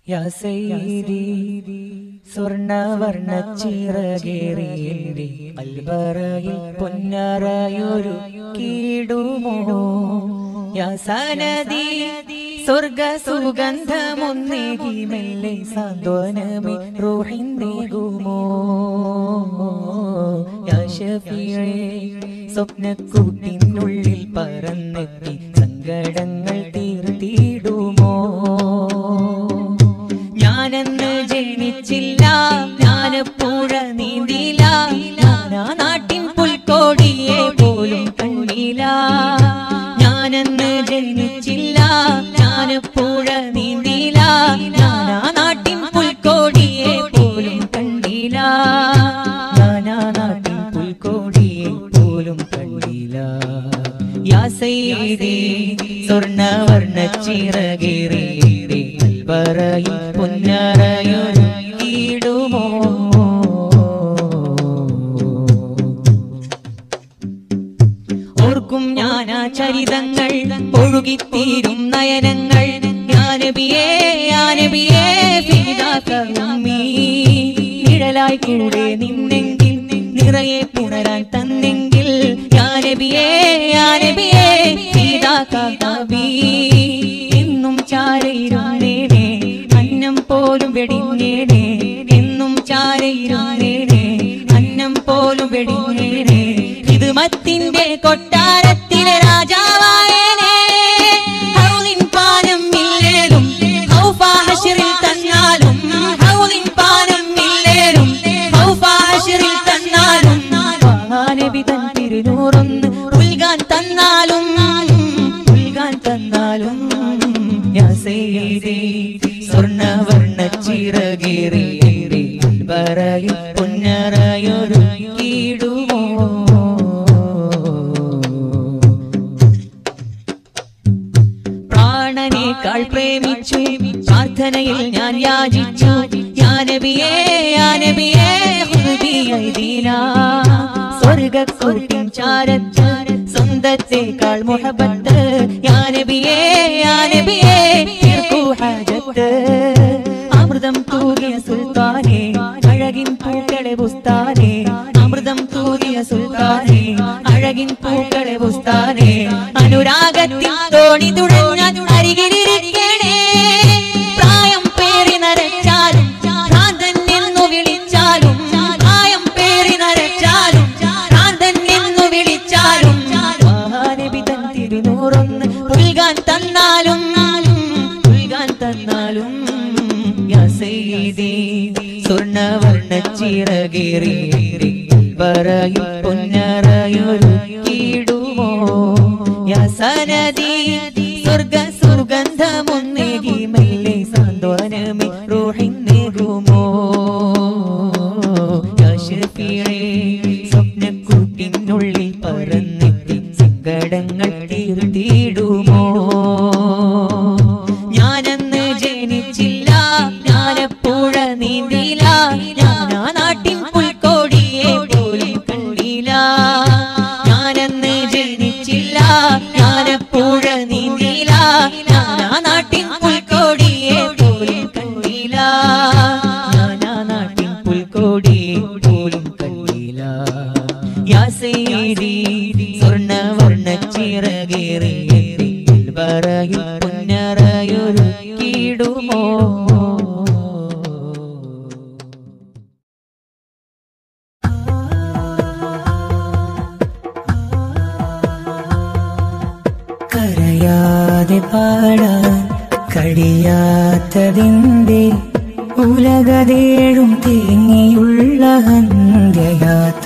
യാ സയ്യിദി സ്വർണവർണ്ണ ചിറകേറിയെന്റെ അൽബറയിൽ പൊന്നറയൊരു കീടുമോ യാ സനദി സ്വർഗ സുഗന്ധമൊന്നേകി മെല്ലെ സാന്ത്വനമേ റൂഹിന്നേകുമോ യാ ഷഫീഴേ സ്വപ്നക്കൂട്ടിനുള്ളിൽ പറന്നെത്തി സങ്കടങ്ങൾ തീർത്തിടുമോ ഞാനെന്ന് ജനിച്ചില്ല ഞാനപ്പുഴ നീന്തില്ല ഞാനാ നാട്ടിൻ പുൽക്കോടിയെ പോലും കണ്ടില്ല ഞാനെന്ന് ജനിച്ചില്ല ഞാനപ്പുഴ നീന്തില്ല ഞാനാ നാട്ടിൻ പുൽക്കോടിയെ പോലും കണ്ടില്ല ഞാനാ നാട്ടിൻ പുൽക്കോടിയെ പോലും കണ്ടില്ല യാ സയ്യിദി സ്വർണവർണ്ണ ചിറകേറിയേറെ അൽബറയിൽ പൊന്നറയൊരു കീടുമോ ഓർക്കും ഞാനാ ചരിതങ്ങൾ ഒഴുകിത്തീരും നയനങ്ങൾ ജ്ഞാനബിയേ ജ്ഞാനബിയേ ഫിദാക്കമ്മീ നിഴലായി കൂടെ നിന്നെങ്കിൽ നിറയെ പുണരാൻ തന്നെങ്കിൽ ജ്ഞാനബിയേ ജ്ഞാനബിയേ ഫിദാക്കബി എന്നും ചാരയിരുന്നേനെ അന്നം പോലും വെടിഞ്ഞേനെ എന്നും ചാരയിരുന്നേനെ അന്നം പോലും വെടിഞ്ഞേനെ ഇത് മത്തിന്റെ കൊട്ടാരത്തിലെ രാജാവായേനെ ഹൗലിൻ പാനം ഇല്ലേലും ഹൗഫാ ഹശ്റിൽ തന്നാലും ഹൗലിൻ പാനം ഇല്ലേലും ഹൗഫാ ഹശ്റിൽ തന്നാലും നബി തൻ തിരുനൂറൊന്ന് ഉൽകാൻ തന്നാലും ഉൽകാൻ തന്നാലും യാ സയ്യിദി സ്വർണവർണ്ണ ചിറകേറിയേറെ പറയും പൊന്നറയൊരു കീടുമോ പ്രാണനേക്കാൾ പ്രേമിച്ചു പ്രാർത്ഥനയിൽ ഞാൻ യാചിച്ചു യാനബിയേ യാനബിയേ ഹുദബിയൈദീന സ്വർഗക്കൂട്ടിൻ ചാരത്ത് സ്വന്തത്തേക്കാൾ മുഹബത്ത് യാനബിയേ യാനബിയേ തീർക്കൂ ഹാജത്ത് അമൃതം തൂകിയ സുൽത്താനെ അഴകിൻ പൂക്കളെ പുസ്താനെ അമൃതം തൂകിയ സുൽത്താനെ അഴകിൻ പൂക്കളെ പുസ്താനെ അനുരാഗത്തിൽ തോണി തുഴഞ്ഞ അരികിലിരിക്കണേ പ്രായം പേറി നരച്ചാലും ഭ്രാന്തൻ എന്നു വിളിച്ചാലും പ്രായം പേറി നരച്ചാലും ഭ്രാന്തൻ എന്നു വിളിച്ചാലും മഹാനബി തൻ തിരുനൂറൊന്ന് പുൽകാൻ തന്നാലും പുൽകാൻ തന്നാലും യാ സയ്യിദി സ്വർണവർണ്ണ ചിറകേറിയേറെ പറയും പൊന്നറയൊരു കീടുമോ യാ സനദി സ്വർഗ സുഗന്ധമൊന്നേകി മെല്ലെ സാന്ത്വനമേ റൂഹിന്നേകുമോ യാ ഷഫീഴേ സ്വപ്നക്കൂട്ടിനുള്ളിൽ പറന്നെത്തി സങ്കടങ്ങൾ തീർത്തിടുമോ ഞാനെന്ന് ജനിച്ചില്ല ഞാനപ്പുഴ നീന്തില്ല ഞാനാ നാട്ടിൻ പുൽക്കോടിയെ പോലും കണ്ടില്ല ഞാനെന്ന് ജനിച്ചില്ല ഞാനപ്പുഴ നീന്തില്ല ഞാനാ നാട്ടിൻ പുൽക്കോടിയെ പോലും കണ്ടില്ല ഞാനാ നാട്ടിൻ പുൽക്കോടിയെ പോലും കണ്ടില്ല യാ സയ്യിദി സ്വർണവർണ്ണ ചിറകേറിയേറി പറയും പൊന്നറയൊരു കീടുമോ കരയാതെ പാടാൻ കഴിയാത്തതിന്റെ ഉലകതേഴും തേങ്ങിയുള്ള അന്ത്യയാത്ര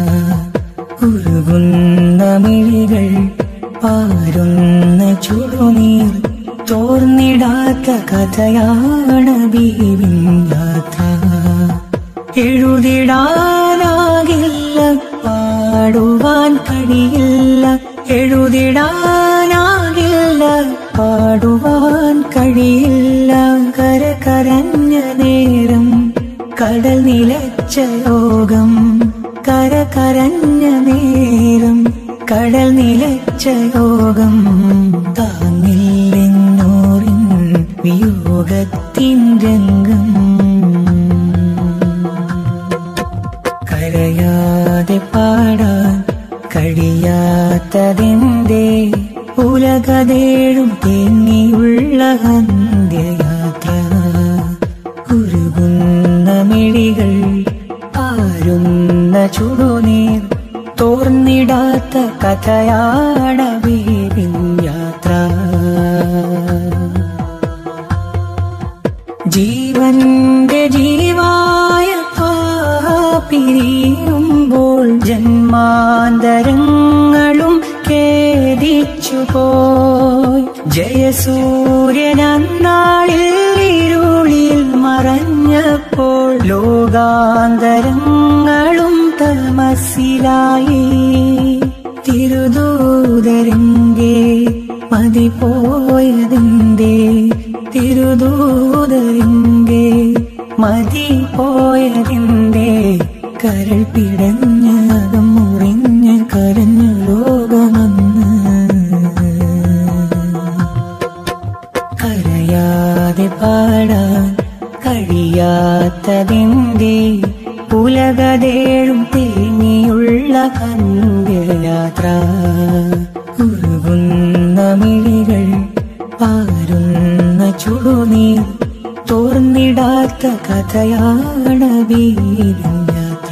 ഉരുകുന്ന മിഴികൾ പാരുന്ന ചുടുനീർ തോർന്നിടാത്ത കഥയാണ് ബീവിൻ യാത്ര എഴുതിടാനാകില്ല പാടുവാൻ കഴിയില്ല എഴുതിടാനാകില്ല പാടുവാൻ കഴിയില്ല കര കരഞ്ഞ നേരം കടൽ നിലച്ച യോഗം കര കരഞ്ഞ നേരം കടൽ നിലച്ച യോഗം താങ്ങില്ലെന്നോറിൻ വിയോ വിയോഗത്തിൻ രംഗം കരയാതെ പാടാൻ കഴിയാത്തതിൻ്റെ ഉലകതേഴും തേങ്ങിയുള്ള അന്ത്യയാത്ര ഉരുകുന്ന മിഴികൾ ആരുന്ന ചുടുനീർ തോർന്നിടാത്ത കഥയാട വീരിൻ യാത്ര ജീവന്റെ ജീവായ പിരിയുമ്പോൾ ജന്മാന്തരങ്ങളും ഖേദിച്ചു പോയി ജയസൂര്യൻ അന്നാളിൽ ഇരുളിൽ മറഞ്ഞപ്പോൾ ലോകാന്തരങ്ങളും തമസിലായി തിരുദൂതരങ്കേ മതി പോയതിൻ്റെ തിരുദൂതരങ്കേ മതി പോയതിൻ്റെ കരൾ പിടഞ്ഞകം മുറിഞ്ഞ് കരഞ്ഞു ലോകമെന്ന് കരയാതെ പാടാൻ കഴിയാത്തതിൻ്റെ ഉലകതേഴും തേങ്ങിയുള്ള കന്യയാത്ര ഉരുകുന്ന മിഴികൾ പാരുന്ന ചുടുനീർ തോർന്നിടാത്ത കഥയാണ് വീരും യാത്ര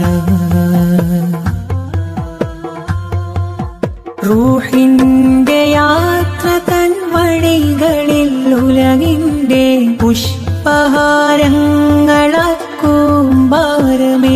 റൂഹിന്റെ യാത്ര തൻ വഴികളിൽ ഉലകിന്റെ പുഷ്പഹാരങ്ങളാക്കൂമ്പാരമേ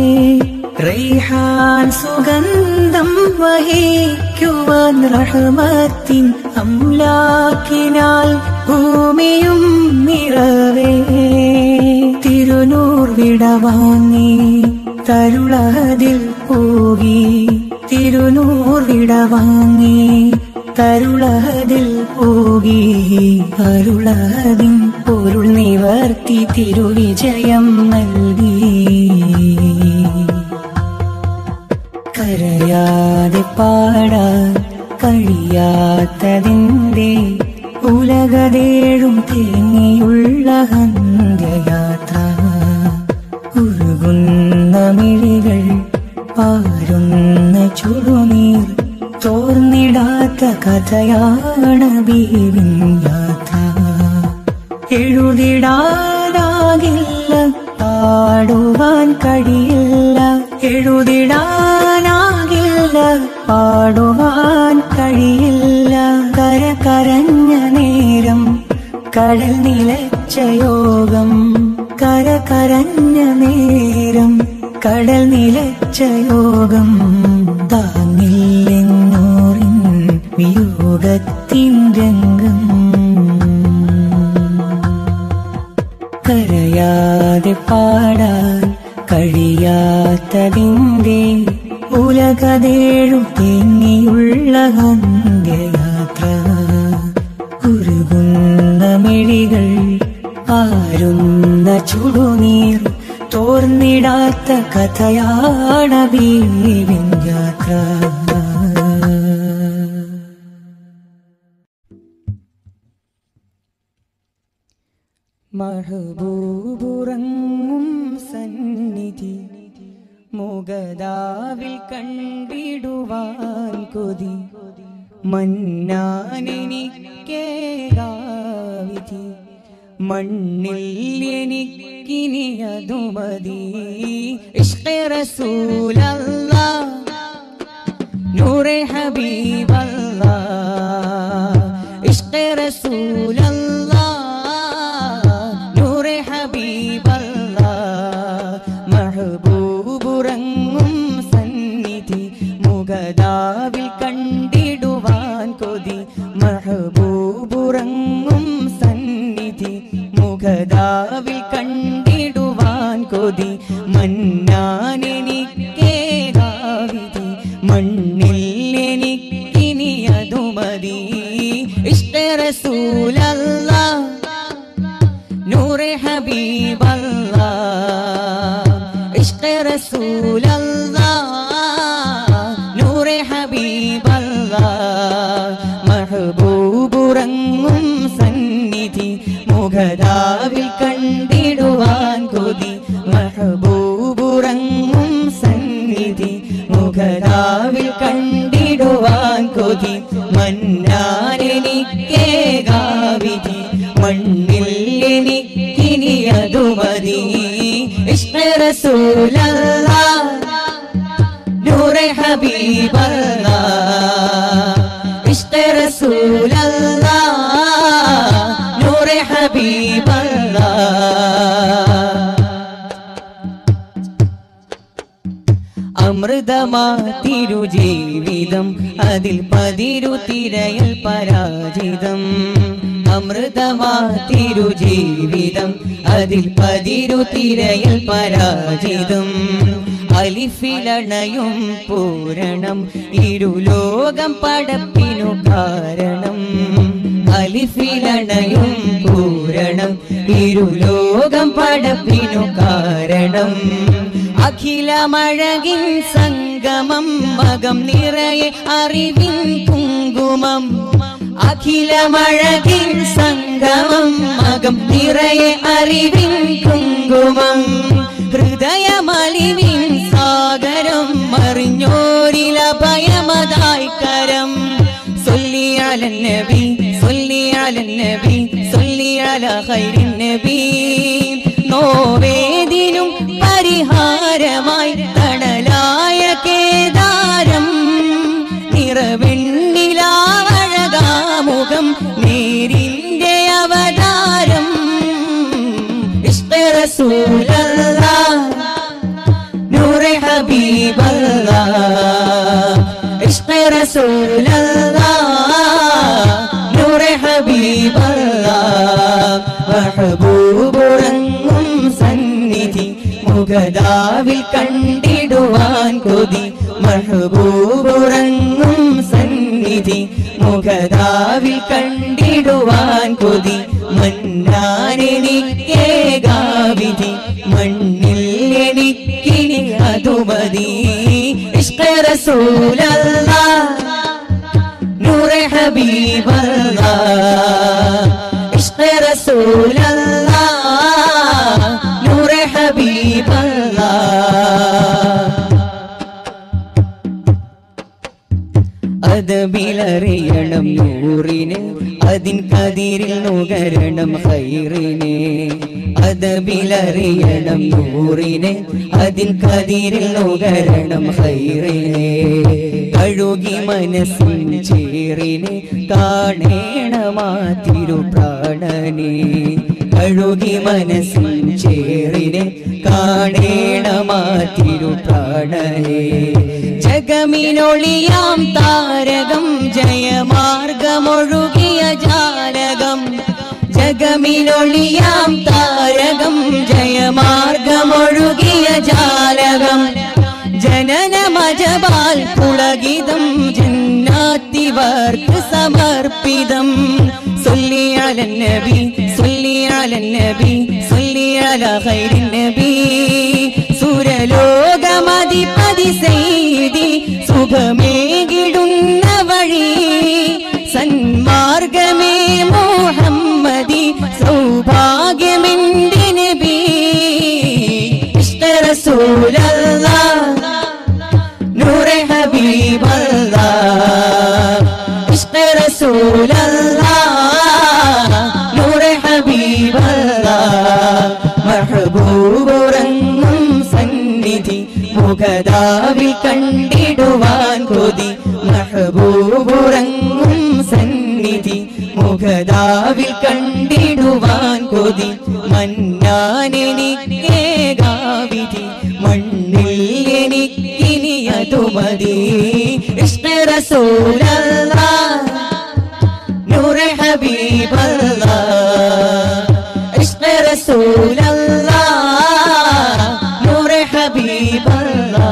റൈഹാൻ സുഗന്ധം വഹിക്കുവാൻ റഹ്മത്തിൻ അംലാക്കിനാൽ ഭൂമിയും നിറവേ തിരുനൂർ വിടവാങ്ങി തരുളതിൽ പോകി തിരുനൂർ വിടവാങ്ങി തരുളതിൽ പോകി അരുളതിൻ പൊരുൾ നിവർത്തി തിരുവിജയം നൽകി കരയാതെ പാടാൻ കഴിയാത്തതിൻ്റെ ഉലകതേഴും തേങ്ങിയുള്ള അന്ത്യയാത്ര ഉരുകുന്ന മിഴികൾ പാരുന്ന ചുടുനീർ തോർന്നിടാത്ത കഥയാണ് ബീവിൻ യാത്ര എഴുതിടാനാകില്ല പാടുവാൻ കഴിയില്ല എഴുതിടാനാകില്ല പാടുവാൻ കഴിയില്ല കര കരഞ്ഞ നേരം കടൽ നിലച്ച യോഗം കര കരഞ്ഞ നേരം കടൽ നിലച്ച യോഗം താങ്ങില്ലെന്നോറിൻ വിയോഗത്തിൻ രംഗം കരയാതെ പാടാൻ കഴിയാത്തതിൻ്റെ ഉലകതേഴും തേങ്ങിയുള്ള അന്ത്യയാത്ര ഉരുകുന്ന മിഴികൾ ആരുന്ന ചുടുനീർ തോർന്നിടാത്ത കഥയാണ് ബീവിൻ യാത്ര മഹബൂബുറങ്ങും സന്നിധി മുഗദാവിൽ കണ്ടിടുവാൻ കൊതി മന്നാനെനിക്കേകാവിധി മണ്ണിൽ എനിക്കിനി അതു മതി ഇഷ്കെ റസൂലല്ലാ നൂറെ ഹബീബല്ലാ ഇഷ്കെ റസൂലല്ലാ നൂറെ ഹബീബല്ലാ മഹബൂബുറങ്ങും സന്നിധി മുഗദാവിൽ കണ്ടിടുവാൻ കൊതി മഹബൂബുറങ്ങും സന്നിധി മുഖദാവിൽ കണ്ടിടുവാൻ കൊതി മന്നാനെനിക്കേകാവിധി മണ്ണിൽ എനിക്കിനി അതു മതി ഇഷ്ട റസൂലല്ല നൂറെ ഹബീബല്ല ഇഷ്ട റസൂലല്ല നൂറെ ഹബീബല്ല മഹബൂബുറങ്ങും സന്നിധി മുഖദാ മുഖതാവിൽ കണ്ടിടുവാൻ കൊതി മഹബൂബുറങ്ങും സന്നിധി മുഖതാവിൽ കണ്ടിടുവാൻ കൊതി മന്നാനെനിക്കേകാവിധി മണ്ണിൽ എനിക്കിനി അതു മതി ഇഷ്ക റസൂലല്ലാ നൂറെ ഹബീബല്ലാ ഇഷ്ക റസൂലല്ലാ നൂറെ ഹബീബല്ലാ അമൃതമാ തിരുജീവിതം അതിൽ പതിരു തിരയൽ പരാജിതം അമൃതമാ തിരുജീവിതം അതിൽ പതിരു തിരയൽ പരാജിതം അലിഫിലണയും പൂരണം ഇരുലോകം പടപ്പിനു കാരണം അലിഫിലണയും പൂരണം ഇരുലോകം പടപ്പിനു കാരണം അഖിലമഴകിൻ സംഗമം മകം നിറയെ അറിവിൻ കുങ്കുമം അഖിലമഴകിൻ സംഗമം മകം നിറയെ അറിവിൻ കുങ്കുമം ഹൃദയമലിവിൻ സാഗരം മറിഞ്ഞോരില ഭയമതായി കരം സൊല്ലിയാല നബി സൊല്ലിയാല നബി സൊല്ലിയാല ഖൈരിൻ നബി നോവേദിനും പരിഹാരമായി തണലായ കേദാരം നിറവെണ്ണിലാവഴകാമുഖം നേരിന്റെ അവതാരം ഇഷ്ക റസൂലല്ലാ നൂറെ ഹബീബല്ലാ ഇഷ്ക റസൂലല്ലാ നൂറെ ഹബീബല്ലാ മഹബൂബുറങ്ങും സന്നിധി മുഖതാവിൽ കണ്ടിടുവാൻ കൊതി മഹബൂബുറങ്ങും സന്നിധി മുഖതാവിൽ കണ്ടിടുവാൻ കൊതി മന്നാനെനിക്കേകാവിധി മണ്ണിൽ എനിക്കിനി അതുമതി ഇഷ്ക റസൂലല്ലാ നൂറെ ഹബീബല്ലാ ഇഷ്ക റസൂലല്ലാ നൂറെ ഹബീബല്ലാ അതബിലറിയണം നൂറിന് അതിൻ കതിരിൽ നുകരണം ഹൈറിനെ അതബിലറിയണം നൂറിന് അതിൻ കതിരിൽ നുകരണം ഹൈറിനെ കഴുകി മനസ്സിൻ ചേറിനെ കാണേണമാ തിരുപ്രാണനെ കഴുകി മനസ്സിൻ ചേറിനെ കാണേണമാ തിരുപ്രാണനെ ജഗമിനൊളിയാം താരകം ജയമാർഗമൊഴുകിയ ജാലകം ജഗമിനൊളിയാം താരകം ജയമാർഗമൊഴുകിയ ജാലകം ജനനമജപാൽ പുളകിതം ജന്നാത്തിവർക്ക് സമർപ്പിതം സൊല്ലിയാല നബി സൊല്ലിയാല നബി സൊല്ലിയാല ഖൈരിൻ നബി സുരലോകമതിപതി സെയ്തി സുഖമേകിടുന്ന വഴി സന്മാർഗമേ മുഹമ്മദി സൗഭാഗ്യമെന്റെ നബി ഇഷ്ട റസൂലല്ലാ നൂറെ ഹബീബല്ലാ ഇഷ്ട റസൂലല്ലാ നൂറെ ഹബീബല്ലാ മഹബൂബുറങ്ങും സന്നിധി മുഖതാവിൽ കണ്ടിടുവാൻ കൊതി മഹബൂബുറങ്ങും സന്നിധി മുഖതാവിൽ കണ്ടിടുവാൻ കൊതി മന്നാനെനിക്കേകാവിധി മണ്ണിൽ എനിക്കിനി അതു മതി ഇഷ്ട റസൂലല്ലാ നൂറെ ഹബീബല്ലാ ഇഷ്ട റസൂലല്ലാ നൂറെ ഹബീബല്ലാ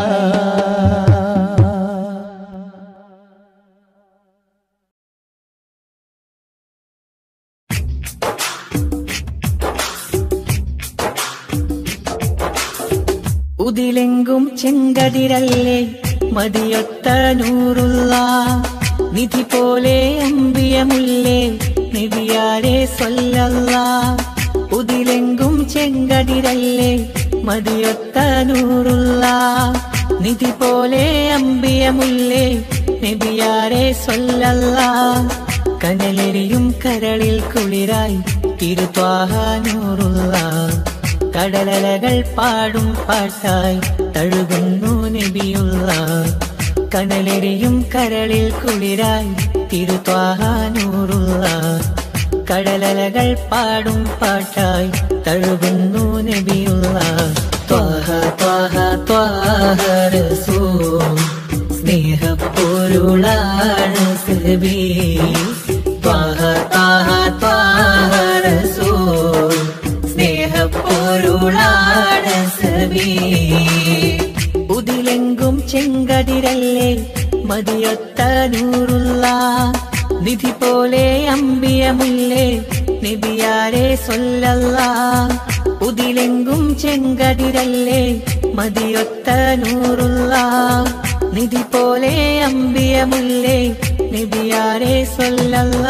ഉതിലെങ്കും ചെങ്കതിരല്ലേ മതിയൊത്ത നൂറുള്ള നിധി പോലെ അമ്പിയമുല്ലേ നിധിയാരെ സ്വല്ലല്ല ഉതിലെങ്കും ചെങ്കതിരല്ലേ മതിയൊത്ത നൂറുള്ള നിധി പോലെ അമ്പിയമുല്ലേ നബിയാരെ സ്വല്ലല്ല കനലെരിയും കരളിൽ കുളിരായി തിരുത്വാഹ നൂറുള്ള കടലലകൾ പാടും പാട്ടായി തഴുകുന്നു നബിയുള്ള കനലെരിയും കരളിൽ കുളിരായി തിരുത്വാഹ നൂറുള്ള കടലലകൾ പാടും പാട്ടായി തഴുകുന്നു നബിയുള്ള ത്വാഹ ത്വാഹ ത്വാഹ റസൂൽ സ്നേഹപ്പൊരുളാണ് സബീ ത്വാഹ ത്വാഹ ത്വാഹ റസൂൽ സ്നേഹപ്പൊരുളാണ് സബീ ഉതിലെങ്കും ചെങ്കതിരല്ലേ മതിയൊത്ത നൂറുള്ള നിധി പോലെ അമ്പിയമുല്ലേ നബിയാരെ സൊല്ലല്ല ഉതിലെങ്കും ചെങ്കതിരല്ലേ മതിയൊത്ത നൂറുള്ള നിധി പോലെ അമ്പിയമുല്ലേ നബിയാരെ സൊല്ലല്ല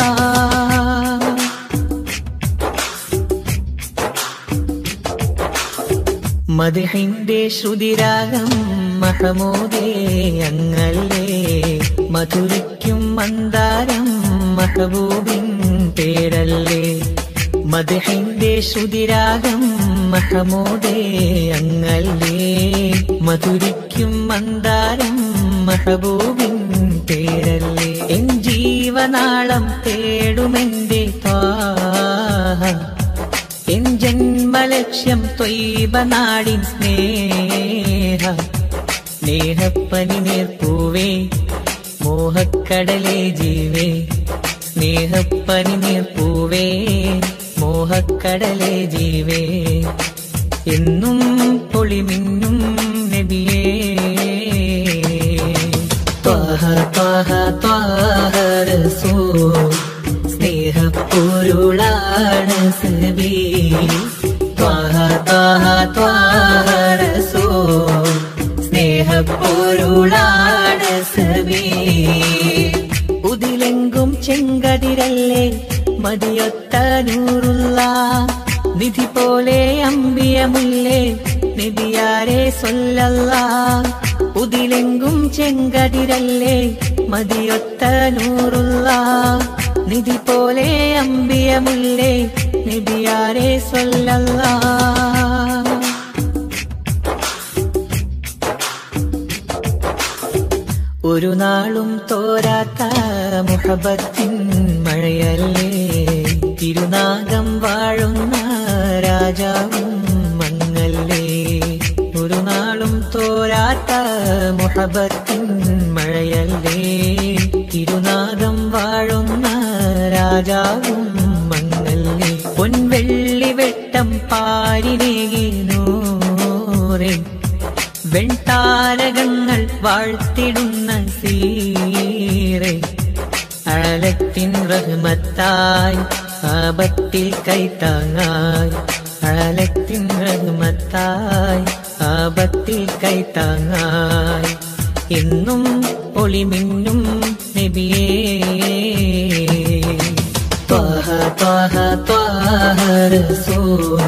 മധുഹിന്റെ ശ്രുതിരാഗം മഹമൂദേ അങ്ങല്ലേ മധുരിക്കും മന്ദാരം മഹബൂബിൻ പേരല്ലേ മധുഹിന്റെ ശ്രുതിരാഗം മഹമൂദേ അങ്ങല്ലേ മധുരിക്കും മന്ദാരം മഹബൂബിൻ പേരല്ലേ എൻ ജീവനാളം തേടുമെന്റെ ത്വാഹ എൻ ജന്മലക്ഷ്യം ത്വൈബ നാടിൻ സ്നേഹ സ്നേഹപ്പനി നേർപ്പൂവേ മോഹക്കടലേ ജീവേ സ്നേഹപ്പനി നേർപ്പൂവേ മോഹക്കടലേ ജീവേ എന്നും പൊളിമിന്നും നബിയേ ത്വാഹ ത്വാഹ ത്വാഹ റസൂൽ സ്നേഹപ്പൊരുളാണ് സബീ ത്വാഹ ത്വാഹ ത്വാഹ റസൂൽ സ്നേഹപ്പൊരുളാണ് സബീ ഉതിലെങ്കും ചെങ്കതിരല്ലേ മതിയൊത്ത നൂറുള്ള നിധി പോലെ അമ്പിയമുല്ലേ നബിയാരെ സൊല്ലല്ല ഉതിലെങ്കും ചെങ്കതിരല്ലേ മതിയൊത്ത നൂറുള്ള നിധി പോലെ അമ്പിയമുല്ലേ നബിയാരെ സൊല്ലല്ല ഒരു നാളും തോരാത്ത മുഹബത്തിൻ മഴയല്ലേ തിരുനാഗം വാഴുന്ന രാജാവും മങ്ങല്ലേ ഒരു നാളും തോരാത്ത മുഹബത്തിൻ മഴയല്ലേ തിരുനാഗം വാഴുന്ന രാജാവും മങ്ങല്ലേ പൊൻവെള്ളി വെട്ടം പാരിനേകിനൂറേ വെൺതാരകങ്ങൾ വാഴ്ത്തിടുന്ന സീറെ അഴലത്തിൻ റഹ്മത്തായി ആപത്തിൽ കൈത്താങ്ങായി അഴലത്തിൻ റഹ്മത്തായി ആപത്തിൽ കൈത്താങ്ങായി എന്നും ഒളിമിന്നും നബിയേ ത്വാഹ ത്വാഹ ത്വാഹ റസൂൽ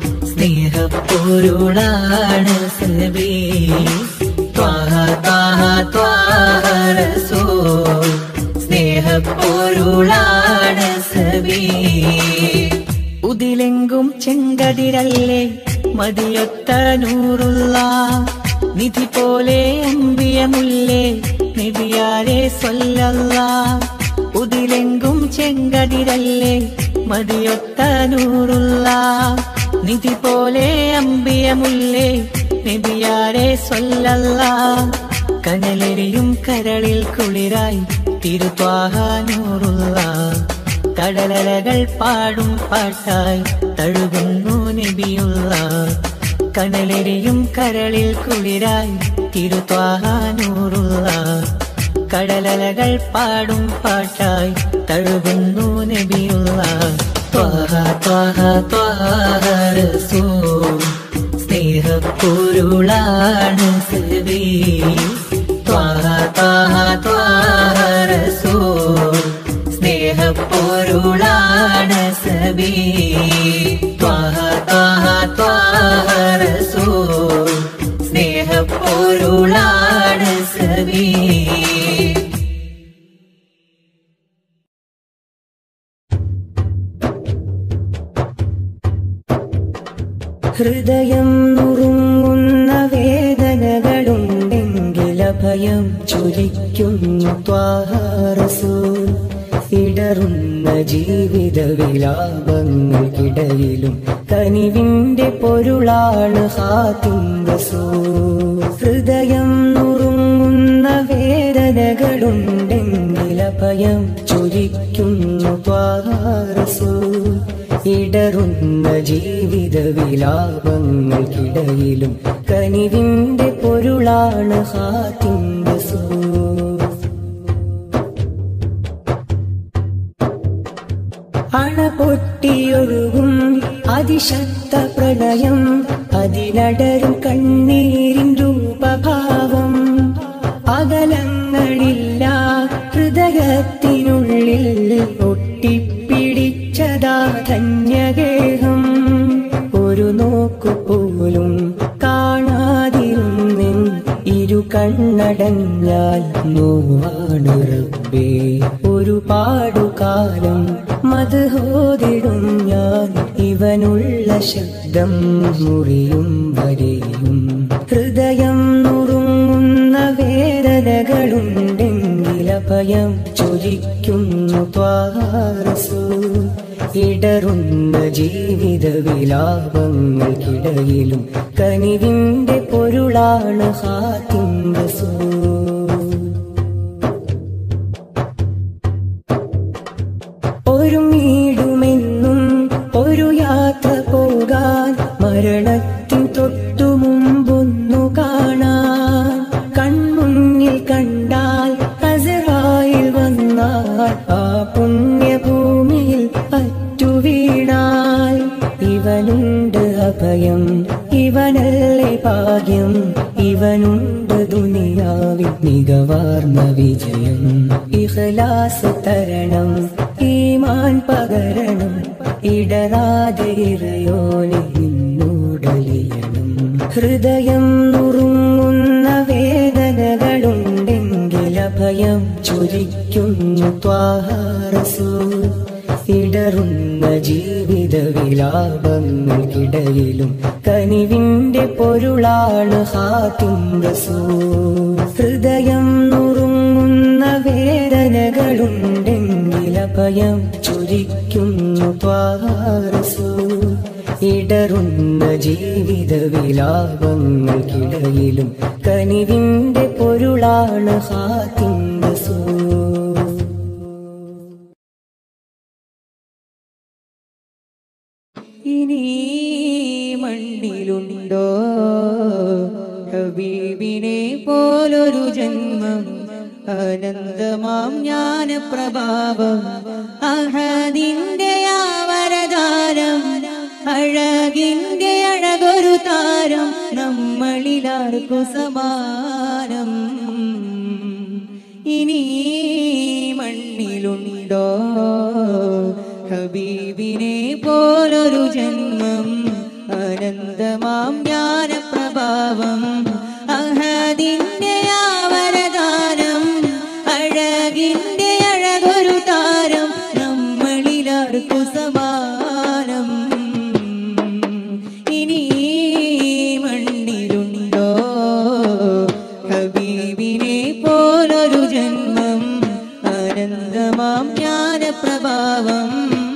സ്നേഹപ്പൊരുളാണ് സബീ ത്വാഹ ത്വാഹ ത്വാഹ റസൂൽ സ്നേഹപ്പൊരുളാണ് സബീ ഉതിലെങ്കും ചെങ്കതിരല്ലേ മതിയൊത്ത നൂറുള്ള നിധി പോലെ അമ്പിയമുല്ലേ നബിയാരെ സ്വല്ലല്ല ഉതിലെങ്കും ചെങ്കതിരല്ലേ മതിയൊത്ത നൂറുള്ള നിധി പോലെ അമ്പിയമുല്ലേ നബിയാരെ സ്വല്ലല്ല കനലെരിയും കരളിൽ കുളിരായി തിരുത്വാഹാനൂറുള്ള കടലലകൾ പാടും പാട്ടായി തഴുകുന്നു നബിയുള്ള കനലെരിയും കരളിൽ കുളിരായി തിരുത്വാഹാനൂറുള്ള കടലലകൾ പാടും പാട്ടായി തഴുകുന്നു നബിയുള്ള ത്വാഹ ത്വാഹ ത്വാഹ റസൂൽ സ്നേഹപ്പൊരുളാണ് സബീ ത്വാഹ ത്വാഹ ത്വാഹ റസൂൽ സ്നേഹപ്പൊരുളാണ് സബീ ത്വാഹ ത്വാഹ ത്വാഹ ത്വാഹ റസൂൽ സ്നേഹപ്പൊരുളാണ് സബീ ഹൃദയം നുറുങ്ങുന്ന വേദനകളുണ്ടെങ്കിൽ അഭയം ചൊരിക്കുന്നു ത്വാഹാരസൂൽ ഇടറുന്ന ജീവിത വിലാപങ്ങൾക്കിടയിലും കനിവിന്റെ പൊരുളാണ് ഹാത്തിം റസൂൽ ഹൃദയം നുറുങ്ങുന്ന വേദനകളുണ്ടെങ്കിൽ അഭയം ചൊരിക്കുന്നു ത്വാഹാരസൂൽ ഇടറുന്ന ജീവിത വിലാപങ്ങൾക്കിടയിലും കനിവിന്റെ പൊരുളാണ് ഹാത്തിം റസൂൽ അണ പൊട്ടിയൊഴുകും അതിശക്ത പ്രളയം അതിലടരും കണ്ണീരിൻ രൂപഭാവം അകലങ്ങളില്ല ഹൃദയത്തിനുള്ളിൽ ഒട്ടിപ്പിടിച്ചതാ ധന്യഗേഹം ഒരു നോക്കുപോലും കാണാതിരുന്നിൻ ഇരു കണ്ണടഞ്ഞാൽ നോവാണ് റബ്ബേ ഒരുപാടു കാലം മധുഹോതിടും ഞാൻ ഇവനുള്ള ശബ്ദം മുറിയും വരെയും ഹൃദയം നുറുങ്ങുന്ന വേദനകളുണ്ടെങ്കിൽ അഭയം ചൊരിക്കുന്നു ത്വാരസൂൽ ഇടറുന്ന ജീവിത വിലാപങ്ങൾക്കിടയിലും കനിവിന്റെ പൊരുളാണ് ഹാത്തിം റസൂൽ ഒരു മീടുമെന്നും ഒരു യാത്ര പോകാൻ മരണത്തിൻ തൊട്ടു മുമ്പൊന്നു കാണാൻ കൺമുന്നിൽ കണ്ടാൽ ഹസറായിൽ വന്നാൽ ആ പുണ്യഭൂമിയിൽ പറ്റു വീണാൽ ഇവനുണ്ട് അഭയം ഇവനല്ലേ ഭാഗ്യം ഇവനുണ്ട് ദുനിയാവിൽ മികവാർന്ന വിജയം ഇഖ്ലാസ് തരണം ഈമാൻ പകരണം ഇടറാതെ ഇറയോനെ നിന്നോടലിയണം ഹൃദയം നുറുങ്ങുന്ന വേദനകളുണ്ടെങ്കിൽ അഭയം ചൊരിക്കുന്നു ത്വാഹാരസൂൽ ഇടറുന്ന ജീവിത വിലാപങ്ങൾക്കിടയിലും കനിവിന്റെ പൊരുളാണ് ഹാത്തിം റസൂൽ ഹൃദയം നുറുങ്ങുന്ന വേദനകളുണ്ടെങ്കിൽ അഭയം ചൊരിക്കുന്നു ത്വാരസൂൽ ഇടറുന്ന ജീവിത വിലാപങ്ങൾക്കിടയിലും കനിവിന്റെ പൊരുളാണ് ഹാത്തിം റസൂൽ ഇനി മണ്ണിലുണ്ടോ ഹബീബിനെ പോലൊരു ജന്മം അനന്തമാം ജ്ഞാനപ്രഭാവം അഹദിന്റെ ആവരദാനം അഴകിന്റെ അഴകൊരു താരം നമ്മളിലാർക്കു സമാനം ഇനി മണ്ണിലുണ്ടോ ഹബീബിനെ പോലൊരു ജന്മം അനന്തമാം ജ്ഞാനപ്രഭാവം അഹദിന്റെ ആവരദാനം അഴകിന്റെ അഴകൊരു താരം നമ്മളിലാർക്കു സമാനം ഇനി മണ്ണിലുണ്ടോ ഹബീബിനെ പോലൊരു ജന്മം അനന്തമാം ജ്ഞാനപ്രഭാവം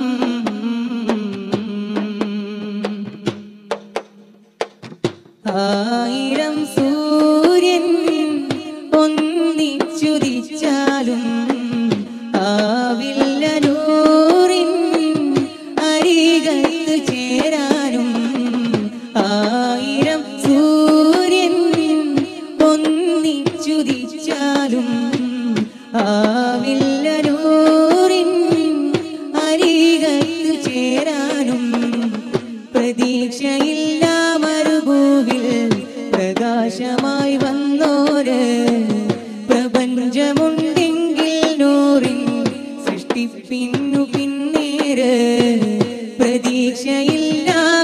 ആയിരം സൂര്യൻ ഒന്നിച്ചുദിച്ചാലും ആവില്ല നൂറിൻ അരികത്ത് ചേരാനും ആയിരം സൂര്യൻ ഒന്നിച്ചുദിച്ചാലും ആവില്ല നൂറിൻ അരികത്ത് ചേരാനും പ്രതീക്ഷയില്ല മറുഭൂവിൽ പ്രകാശമായി വന്നോര് പ്രപഞ്ചമുണ്ടെങ്കിൽ നൂറിൻ സൃഷ്ടിപ്പിന്നു പിന്നേര് പ്രതീക്ഷയില്ല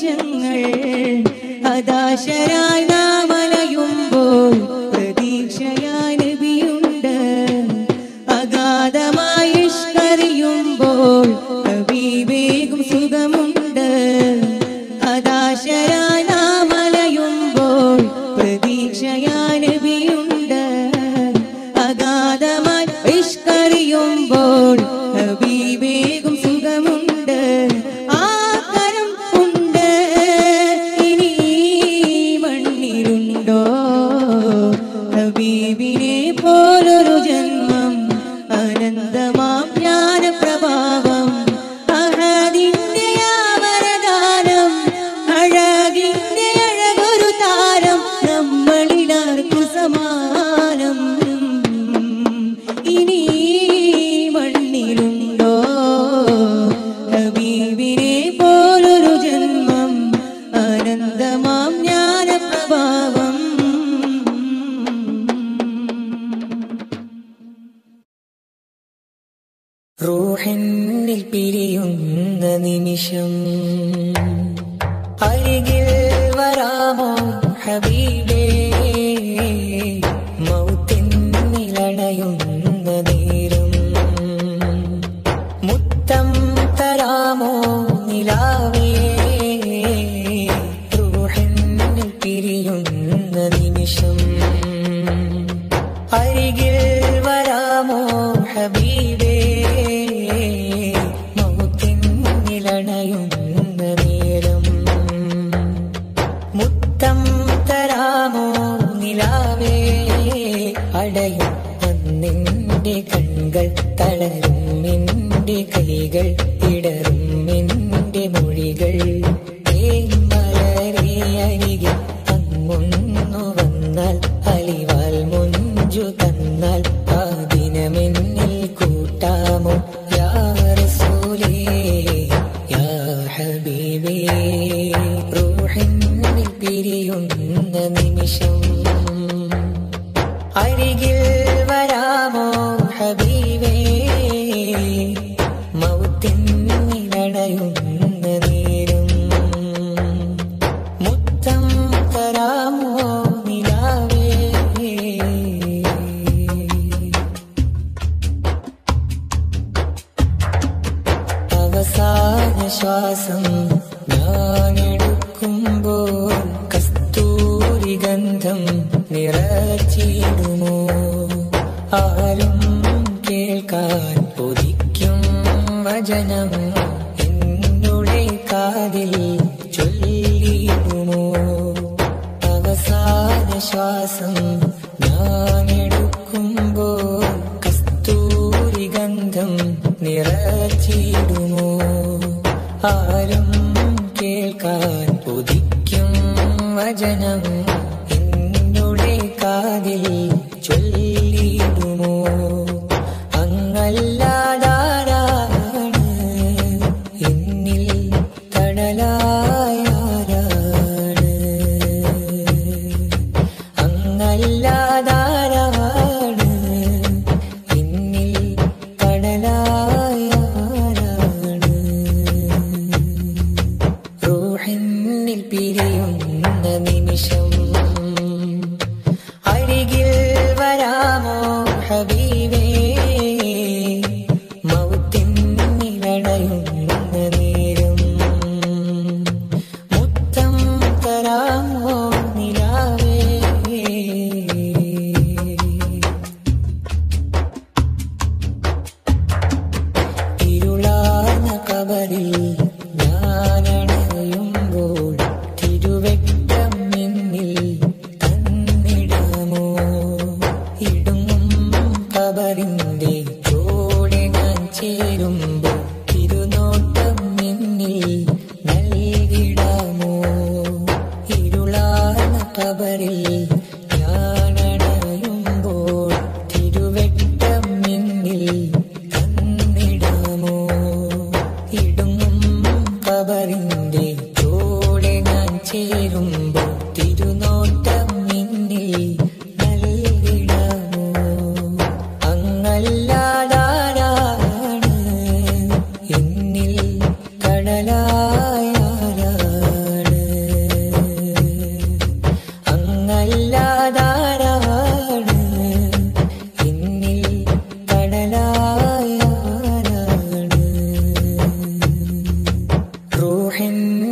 നിമിഷങ്ങൾ ഹതാശരായി നാം അലയുമ്പോൾ പ്രതീക്ഷയായി നബിയുണ്ട് അഗാധമായി ഇഷ്കറിയുമ്പോൾ ഹബീബേകും സുഖമുണ്ട് ഹതാശരായി നാം അലയുമ്പോൾ പ്രതീക്ഷയായി നബിയുണ്ട് അഗാധമായി ഇഷ്കറിയുമ്പോൾ ഹബീബേകും സുഖമുണ്ട് ആ കരം ഉണ്ട് ഇനി ഈ മണ്ണിലുണ്ടോ ഹബീബിനെ പോലൊരു ജന്മം അനന്തമാം ജ്ഞാനപ്രഭാവം അഹദിന്റെ ആ വരദാനം അഴകിന്റെ അഴകൊരു താരം നമ്മളിലാർക്കു സമാനം ഇനി ഈ മണ്ണിലുണ്ടോ ഹബീബിനെ പോലൊരു ജന്മം അനന്തമാം ജ്ഞാനപ്രഭാവം റൂഹന്നിൽ പിരിയുന്ന നിമിഷം അരികിൽ വരാമോ ഹബീബേ മൗത്തിനിലടയുന്ന നേരം മുത്തം തരാമോ നിലാവേ റൂഹന്നിൽ പിരിയുന്ന നിമിഷം അരികിൽ വരാമോ ഹബീബേ മൗത്തിനിലണയുന്ന നേരം മുത്തം തരാമോ നിലാവേ അടയും അന്നിന്റെ കൺകൾ തളരും നിന്റെ കൈകൾ ഇടറും നിന്റെ മൊഴികൾ തേന്മലരെ അരികിൽ അങ്ങൊന്നു വന്നാൽ അലിവാൽ മുഞ്ചു തന്നാൽ ആ ദിനമെന്നിൽ കൂട്ടാമോ യാ റസൂലേ യാ ഹബീബേ റൂഹിന്നിൽ പിരിയുന്ന നിമിഷം അരികിൽ വരാമോ ഹബീബേ മൗത്തിനിലടയുന്ന നേരം മുത്തം തരാമോ നിലാവേ അവസാന ശ്വാസം ഞാനെടുക്കുമ്പോൾ കസ്തൂരി ഗന്ധം നിറച്ചിടുമോ ആരും കേൾക്കാൻ കൊതിക്കും വചനം എന്നുടെ കാതിൽ ചൊല്ലിടുമോ അവസാന ശ്വാസം ഞാനെടുക്കുമ്പോൾ കസ്തൂരി ഗന്ധം നിറച്ചിടുമോ ആരും കേൾക്കാൻ കൊതിക്കും വചനം എന്നുടെ കാതിൽ ചൊല്ലിടുമോ അങ്ങല്ലാതാരാണ് എന്നിൽ തണലായാരാണ് അങ്ങല്ലാതാരാണ് എന്നിൽ തണലായാരാണ് റൂഹിന്നിൽ പിരിയുന്ന നിമിഷം അരികിൽ വരാമോ ഹബീബേ മൗത്തിനിലടയുന്ന നേരം മുത്തം തരാമോ നിലാവേ ഇരുളാർന്ന കബറിൽ ഞാനണയുമ്പോൾ തിരുവെട്ടം എന്നിൽ തന്നിടാമോ ഇടുങ്ങും കബറിന്റെ ചോടെ ഞാൻ ചേരുമ്പോൾ തിരുനോട്ടം എന്നിൽ നൽകിടാമോ ഇരുളാർന്ന കബറിൽ ഞാനണയുമ്പോൾ തിരുവെട്ടം എന്നിൽ തന്നിടാമോ ഇടുങ്ങും കബറിന്റെ ചോടെ ഞാൻ ചേരുമ്പോൾ തിരുനോട്ടം എന്നിൽ നൽകിടാമോ അങ്ങല്ലാതാരാണ് എന്നിൽ കടലായാരാണ്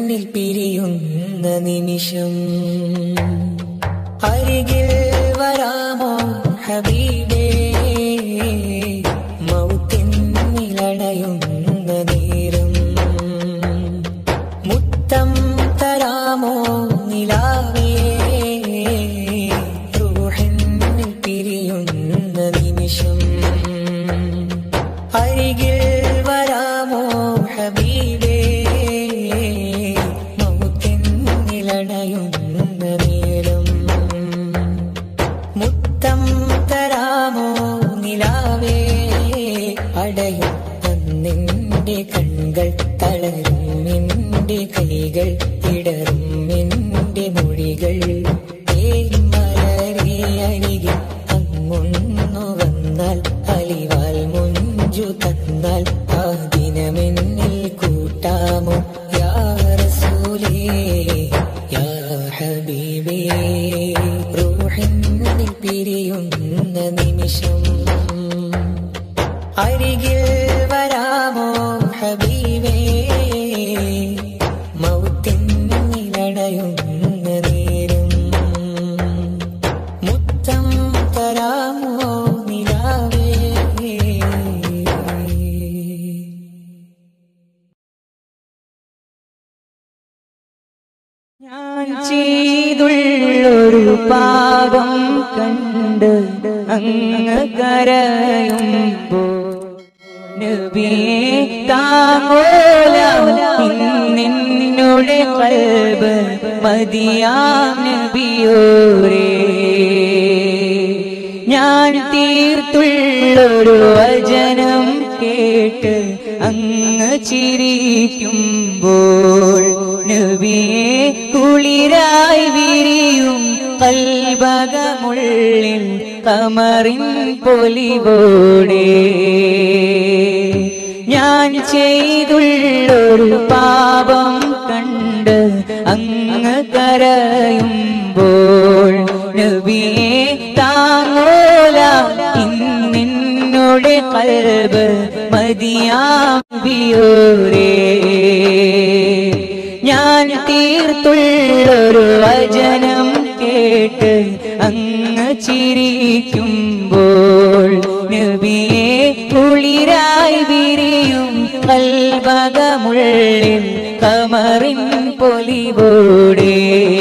എന്നിൽ പിരിയുന്ന നിമിഷം അരികിൽ വരാമോ ഹബീബേ മൗത്തിനിലടയുന്ന നേരം മുത്തം തരാമോ നിലാവേ റൂഹിന്നിൽ പിരിയുന്ന നിമിഷം അരികിൽ വരാമോ ഹബീബേ മൗത്തിനിലടയുന്ന നേരം മുത്തം തരാമോ നിലാവേ അടയും അന്നിന്റെ കൺകൾ തളരും എന്റെ കൈകൾ ഇടറും എന്റെ മൊഴികൾ തേന്മലരെ അരികിൽ അങ്ങൊന്നു വന്നാൽ അലിവാൽ മുഞ്ചു തന്നാൽ ആ ദിനമെന്നിൽ കൂട്ടാമോ യാ റസൂലേ യാ ഹബീബേ റൂഹിന്നിൽ പിരിയുന്ന നിമിഷം അരികിൽ വരാമോ ഹബീബേ മൗത്തിനിലടയുന്ന നേരം മുത്തം തരാമോ നിലാവേ ഞാൻ ചെയ്തുള്ളൊരു പാപം കണ്ട് അങ്ങ് കരയുമ്പോ നബിയെ താങ്ങോല നിന്നുടെ കൽബ് മതിയാം നബിയോരേ ഞാൻ തീർത്തുള്ളൊരു വചനം കേട്ട് അങ്ങ് ചിരിക്കുമ്പോൾ നബിയെ കുളിരായി വിരിയും കൽബകമുള്ളിൽ കമറിൻ പൊലിവോടെ ഞാൻ ചെയ്തുള്ളൊരു പാപം കണ്ട് അങ്ങ് കരയുമ്പോൾ നബിയെ താങ്ങോല ഇന്നിന്നുടെ കൽബ് മതിയാവിയോരേ ഞാൻ തീർത്തുള്ളൊരു വചനം കേട്ട് അങ്ങ് ചിരിക്കുമ്പോൾ നബിയെ കുളിരായി വിരിയും കൽബകമുള്ളിൽ കമറിൻ പൊലിവോടെ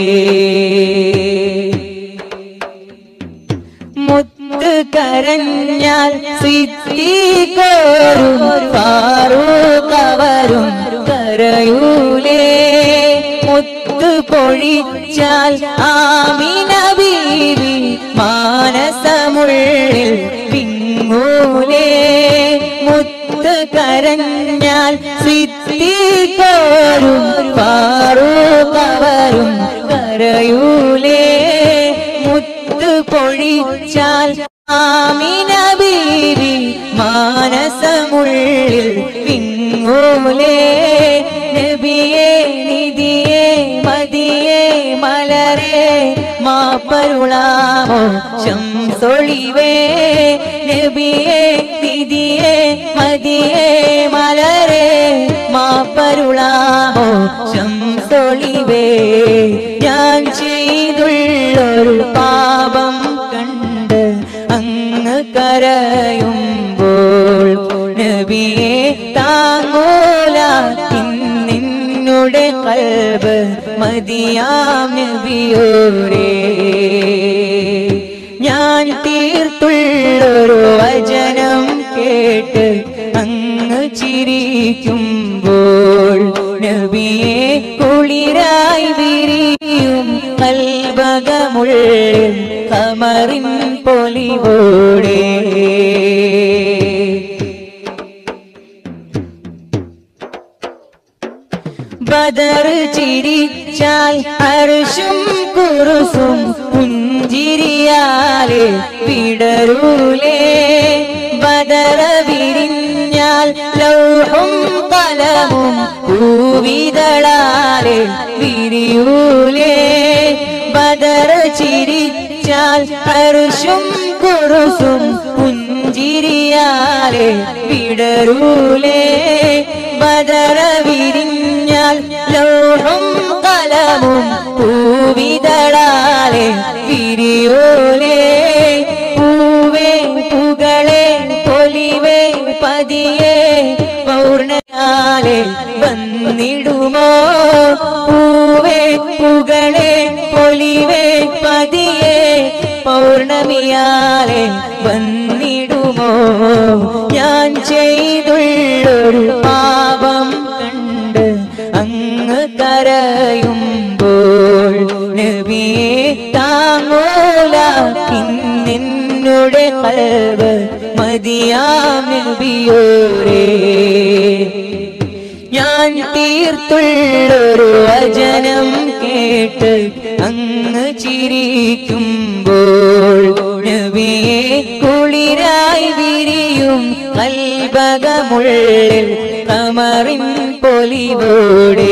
മുത്ത് കരഞ്ഞാൽ സിദ്ധിക്കോരും ഫാറൂഖവരും കരയൂലേ മുത്ത് പൊഴിച്ചാൽ ആമിന ബീവി മാനസമുള്ളിൽ വിങ്ങൂലേ മുത്ത് കരഞ്ഞാൽ സിദ്ധിക്കോരും ഫാറൂഖവരും കരയൂലേ മുത്ത് പൊഴിച്ചാൽ ആമിന ബീവി മാനസമുള്ളിൽ വിങ്ങൂലേ നബിയേ നിധിയേ മതിയേ മലരേ മാപ്പരുളാമോ ശംസൊളിവേ നബിയേ നിധിയേ മതിയേ മലരേ മാപ്പരുളാമോ ശംസൊളിവേ ഞാൻ ചെയ്തുള്ളൊരു പാപം കണ്ട് അങ്ങ് കരയുമ്പോൾ നബിയെ താങ്ങൂല ഇന്നിന്നുടെ കൽബ് മതിയാം നബിയോരേ ഞാൻ തീർത്തുള്ളൊരു വചനം കേട്ട് അങ്ങ് ചിരിക്കുമ്പോൾ നബിയെ കുളിരായി വിരിയും കൽബകമുള്ളിൽ കമറിൻ പൊലിവോടെ ബദർ ചിരിച്ചാൽ അർഷും കുറുസും പുഞ്ചിരിയാലെ വിടരൂലേ ബദർ വിരിഞ്ഞാൽ ലൗഹും കലമും പൂവിതളാലെ വിരിയൂലേ ബദർ ചിരിച്ചാൽ അർഷും കുറുസും പുഞ്ചിരിയാലെ വിടരൂലേ ബദർ വിരിഞ്ഞാൽ ലോഹം കലമും പൂവിതളാലെ വിരിയോലേ പൂവേ പുകളെ പൊലിവേ പതിയെ പൗർണയാലെ വന്നിടുമോ പൂവേ പുകളെ പൊലിവേ പതിയെ പൗർണമിയാലെ വന്നിടുമോ ഞാൻ ചെയ്തുള്ളൊരു പാപം കണ്ട് അങ്ങ് കരയുമ്പോൾ നബിയെ താങ്ങോല ഇന്നിന്നുടെ കൽവ് മതിയാം നബിയോരേ ഞാൻ തീർത്തുള്ളൊരു വചനം കേട്ട് അങ്ങ് ചിരിക്കുമ്പോൾ നബിയെ കുളിരായി വിരിയും കൽബകമുള്ളിൽ കമറിൻ പൊലിവോടെ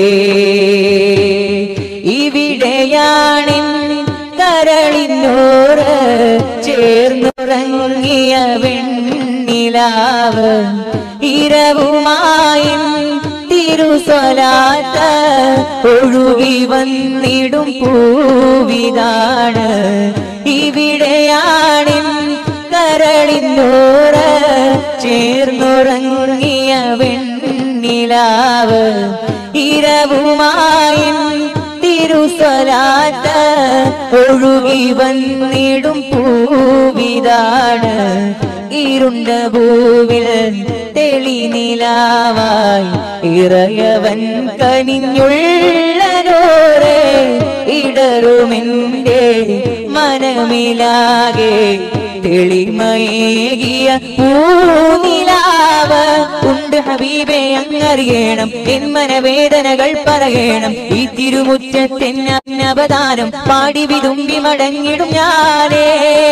ഇവിടെയാണിൻ കരളിനോറ് ചേർന്നുറങ്ങിയ വെണ്ണിലാവ് ഇരവുമായി തിരുസ്വലാത്ത് ഒഴുകി വന്നിടും പൂവിതാണ് ഇവിടെയാണിൻ കരളിനോറ് ചേർന്നുറങ്ങിയ വെണ്ണിലാവ് ഇരവുമായി തിരുസ്വലാത്ത് ഒഴുകി വന്നിടും പൂവിതാണ് ഇരുണ്ട ഭൂവിൽ തെളിനിലാവായി ഇറയവൻ കനിഞ്ഞുള്ളനോരെ ഇടറുമെന്റെ മനമിലാകെ തെളിമയേകിയ പൂനിലാവ് ഉണ്ട് ഹബീബെ അങ്ങറിയണം എൻ മനവേദനകൾ പറയണം ഈ തിരുമുറ്റത്തെന്നവദാനം പാടി വിതുമ്പി മടങ്ങിടും ഞാനേ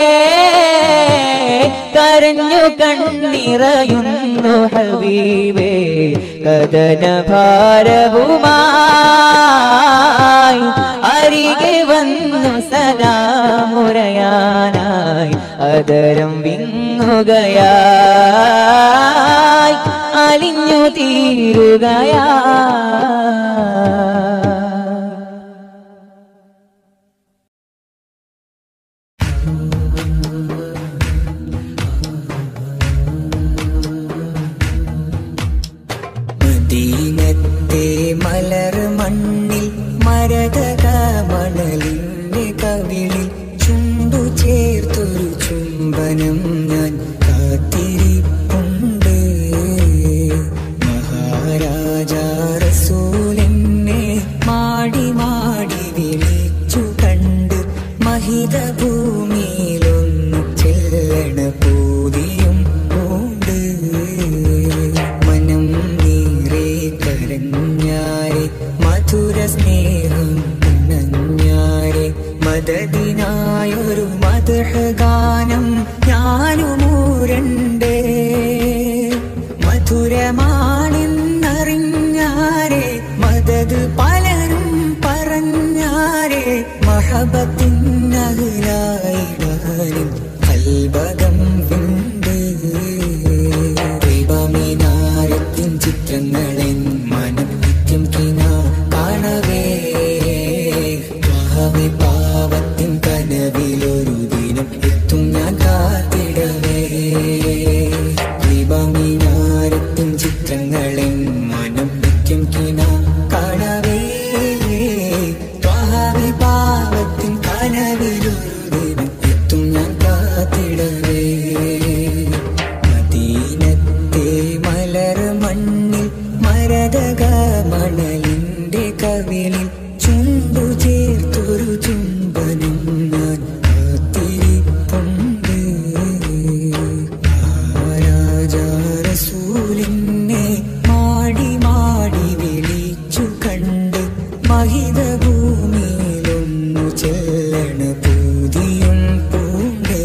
കരഞ്ഞു കണ്ണിറയുന്നു ഹബീബേ കഥന ഭാരവുമായി അരികെ വന്നു സദാമുരയാനായി അതരം വിങ്ങുകയായി അലിഞ്ഞു തീരുകയാ മദീനത്തെ മലർ മണ്ണിൽ മരതക മണലിന്റെ കവിളിൽ ചുണ്ടു ചേർത്തൊരു ചുംബനം ഞാൻ കാത്തിരിപ്പുണ്ട് മഹാരാജ റസൂലെന്നെ മാടി മാടി വിളിച്ചു കണ്ട് മഹിത ഭൂമിയിലൊന്നു ചെല്ലണ പൂതിയും ഉണ്ട് മനം നീറേ കരഞ്ഞാരെ മധുര സ്നേഹം ഉണഞ്ഞാരെ മദദിനായൊരു മധുഹ ഗാനം ഞാനുമൂരണ്ടേ മധുരമാണെന്നറിഞ്ഞാരെ മദത് പലരും പറഞ്ഞാരെ മഹബത്തിനകലായിടാനും കൽബകം വിണ്ട് ദൈവമിനാരത്തിൻ ചിത്രങ്ങളെൻ മനം നിത്യം കിന കാണവേ പാവി പാവത്തിൻ കനവിലൊരു ദിനം എത്തും ഞാൻ കാത്തിടവേ ദീപമിനാരത്തിൻ ചിത്രങ്ങളെൻ മനം നിത്യം കിന കാണവേ പാവി പാവത്തിൻ കനവിലൊരു ദിനം എത്തും ഞാൻ കാത്തിടവേ മദീനത്തെ മലർ മണ്ണിൽ മരതക മണലിന്റെ കവിളിൽ ചുണ്ടു ചേർത്തൊരു ചുംബനം ഞാൻ കാത്തിരിപ്പുണ്ട് രാജാരസൂലിനെ മാടി മാടി വിളിച്ചു കണ്ട് മഹിത ഭൂമിയിലൊന്നു ചെല്ലണ പൂതിയും പൂണ്ട്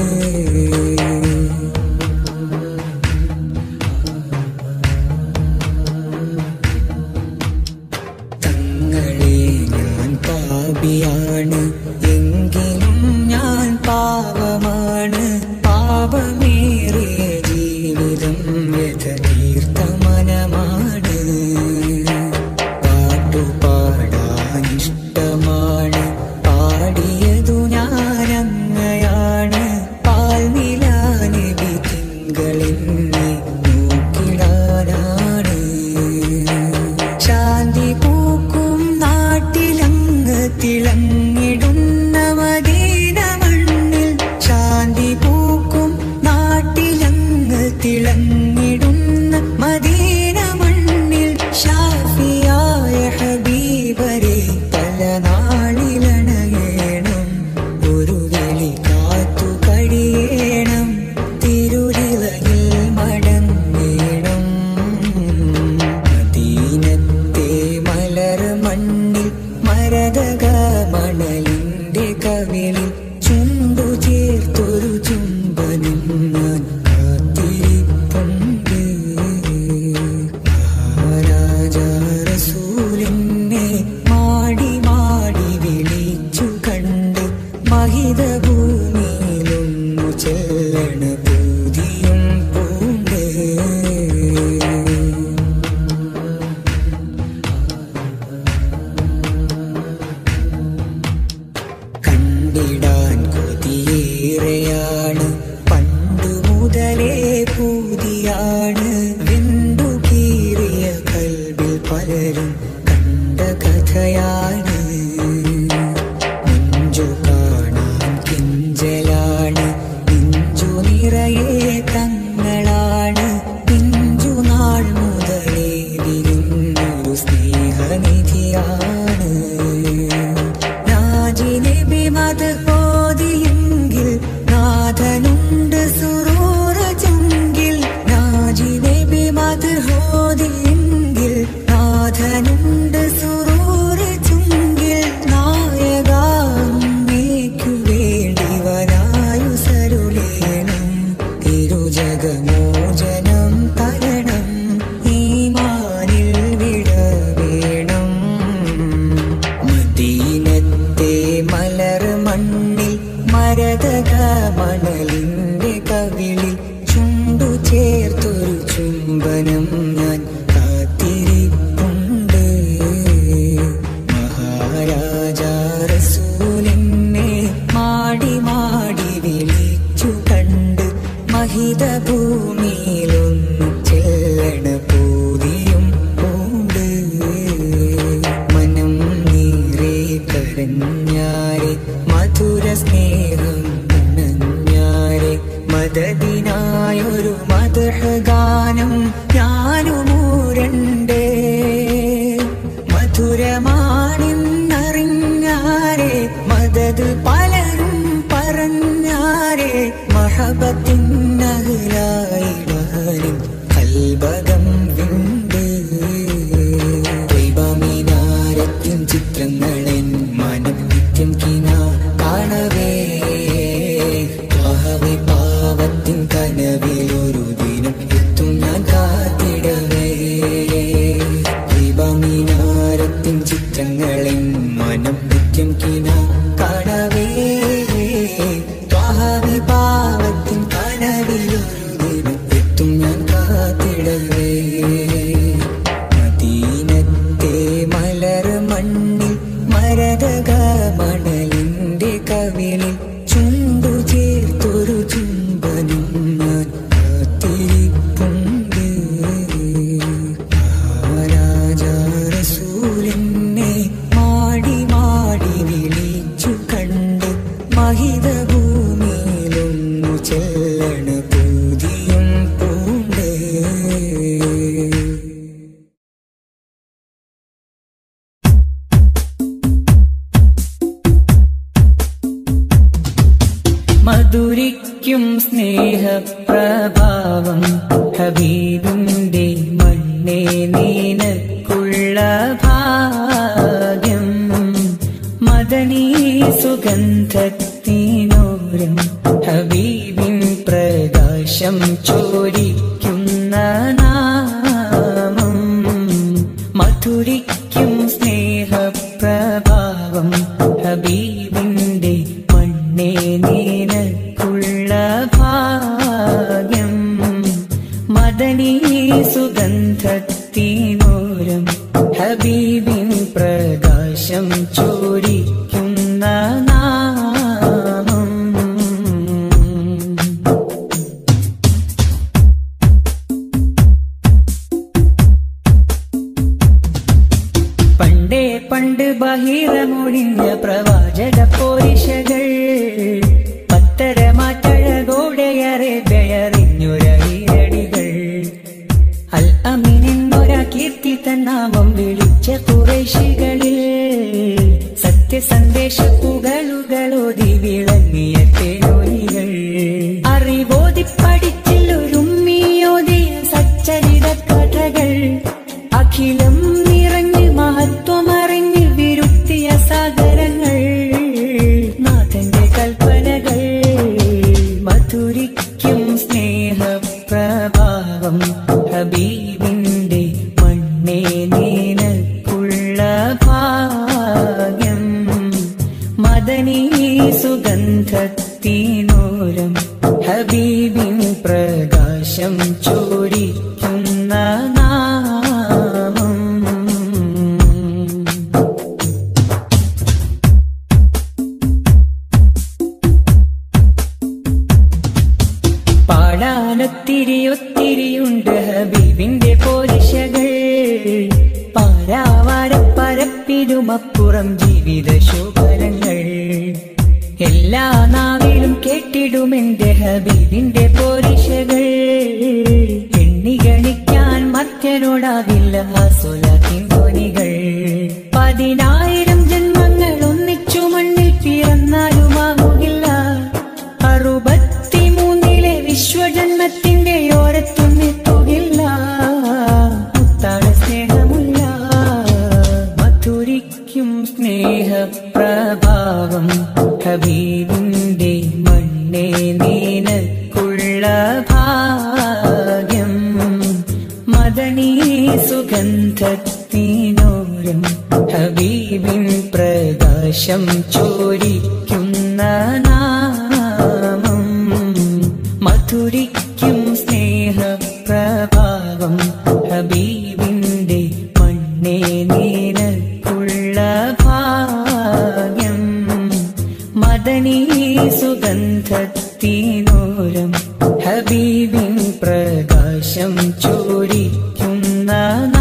തങ്ങളെ ഞാൻ പാപിയാണ് എങ്കിലും ഞാൻ പാവമാണ് പാപമേറിയ ജീവിതം വ്യഥതീർത്ത മനമാണ് പാട്ടുപാടാൻ മണ്ണിൽ മരതക മണലിന്റെ കവിളിൽ ചുണ്ടു ചേർത്തൊരു ചുംബനം ഞാൻ കാത്തിരിപ്പുണ്ട് മഹാരാജാറസൂലിനെ മാടി മാടി വിളിച്ചു കണ്ട് മഹിത ഭൂമിയിലൊന്നു ചെല്ലണ പൂതിയും പൂണ്ട് കണ്ടിടാൻ കൊതിയേറെയാണ് പണ്ടു മുതലേ പൂതിയാണ് വിണ്ടു കീറിയ കൽവിൽ പലരും കണ്ട കഥയാണ് നെഞ്ചു കാണാൻ കിഞ്ചലാണ് നെഞ്ചു നിറയെ തങ്ങളാണ് പിഞ്ചു നാൾ മുതലേ വിരുന്നൊരു സ്നേഹനിധിയാണ് രാജിനബി മത് ഓതിയെങ്കിൽ നാഥനുണ്ട് സുറൂറ ചുങ്കിൽ രാജിനബി മത് ഓതിയെങ്കിൽ നാഥനുണ്ട് സുറൂറ ചുങ്കിൽ നായകാമേക്കു വേണ്ടി വരായു സരുളേണം തിരുജഗമോചനം തരണം ഈമാനിൽ വിട വേണം മദീനത്തെ മലർ മണ്ണിൽ മരതക മണലിന്റെ കവിളിൽ ചുണ്ടു ചേർത്തൊരു ചുംബനം ഞാൻ കാത്തിരിപ്പുണ്ട് മഹാരാജാ റസൂലിനെ മാടി മാടി വിളിച്ചു കണ്ട് മഹിത ഭൂമിയിലൊന്നു ചെല്ലണ പൂതിയും പൂണ്ട് മനം നീറേ കരഞ്ഞാരെ മധുര സ്നേഹം ഉണഞ്ഞാരെ മദദിനായൊരു മധുര ഗാനം ഞാനുമൂരണ്ടേ മധുരമാണെന്നറിഞ്ഞാരെ മദത് പലരും പറഞ്ഞാരെ മഹബത്തിൻ നഹലായിടാനും കൽബകം വിണ്ട് ദൈവമിനാരത്തിൻ ചിത്രങ്ങളെൻ മനം നിത്യം കിന കാണവേ പാവി പാവത്തിൻ കനവിലൊരു ദിനം എത്തും ഞാൻ കാത്തിടവേ ദീപമിനാരത്തിൻ ചിത്രങ്ങളെൻ മനം നിത്യം കിന കാണവേ പാവി പാവത്തിൻ കനവിലൊരു ദിനം എത്തും ഞാൻ കാത്തിടവേ മദീനത്തെ മലർ മണ്ണിൽ മരതക മണലിന്റെ കവിളിൽ ചുണ്ടു ചേർത്തൊരു ചുംബനം ഞാൻ കാത്തിരിപ്പുണ്ട് മഹാരാജാ റസൂലിനെ മാടി മാടി വിളിച്ചു കണ്ട് മഹിത ഭൂമിയിലൊന്നു ചെല്ലണ പൂതിയും പൂണ്ട് മധുരിക്കും സ്നേഹപ്രഭാവം ഹബീബിന്റെ മണ്ണേ നീനക്കുള്ള ഭാഗ്യം മദനീ സുഗന്ധത്തിനോരം ഹബീബിൻ പ്രകാശം ചോരിക്കുന്ന നാമം മധുരിക്കും സ്നേഹപ്രഭാവം ഹബീബിന്റെ മണ്ണേ നീനക്കുള്ള ഭാഗ്യം മദനീ സുഗന്ധത്തിനോരം ഹബീബിൻ പ്രകാശം ചോരിക്കുന്ന നാമം പണ്ടേ പണ്ട് ബഹിരമൊഴിഞ്ഞ പ്രവാചക പോരിഷകൾ പത്തരമാറ്റഴകോടെയറെ ബെയറിഞ്ഞൊരടികൾ അൽ അമീനെന്നൊര കീർത്തി തന്നാമം വിളിച്ച കുറേശികളിൽ സത്യസന്ദേശ പുകളുകളോതി വിളങ്ങിയ തേനൊലികൾ അറിവോതി പഠിച്ചില്ലൊരുമ്മിയോതിയ സച്ചരിത കഥകൾ അഖിലം നിറഞ്ഞ് മഹത്വമറിഞ്ഞ കുടുംബം ജീവിത ശോഭനങ്ങൾ എല്ലാ നാവിലും കേട്ടിടുമെന്റെ ഹബീബിന്റെ പോരിശകൾ എണ്ണിഗണിക്കാൻ മറ്റരോടാവില്ല ആസുലാത്തിൻ ധ്വനികൾ പതിനായിരം ജന്മങ്ങൾ ഒന്നിച്ചു മണ്ണിൽ പിറന്നാലുമാകുകില്ല അറുപത്തിമൂന്നിലെ വിശ്വജന്മത്തിന്റെ ഓരത്തൊന്നെത്തുകില്ല മുത്താണ് സ്നേഹമുല്ല മധുരിക്കും സ്നേഹപ്രഭാവം ഹബീബിന്റെ മണ്ണേ നീനക്കുള്ള ഭാഗ്യം മദനീ സുഗന്ധത്തിനോരം ഹബീബിൻ പ്രകാശം ചോരിക്കുന്ന നാമം മധുരിക്കും സ്നേഹപ്രഭാവം ഹബീബിന്റെ മണ്ണേ നീനക്കുള്ള ഭാഗ്യം മദനീ സുഗന്ധത്തിനോരം ഹബീബിൻ പ്രകാശം ചോരിക്കുന്ന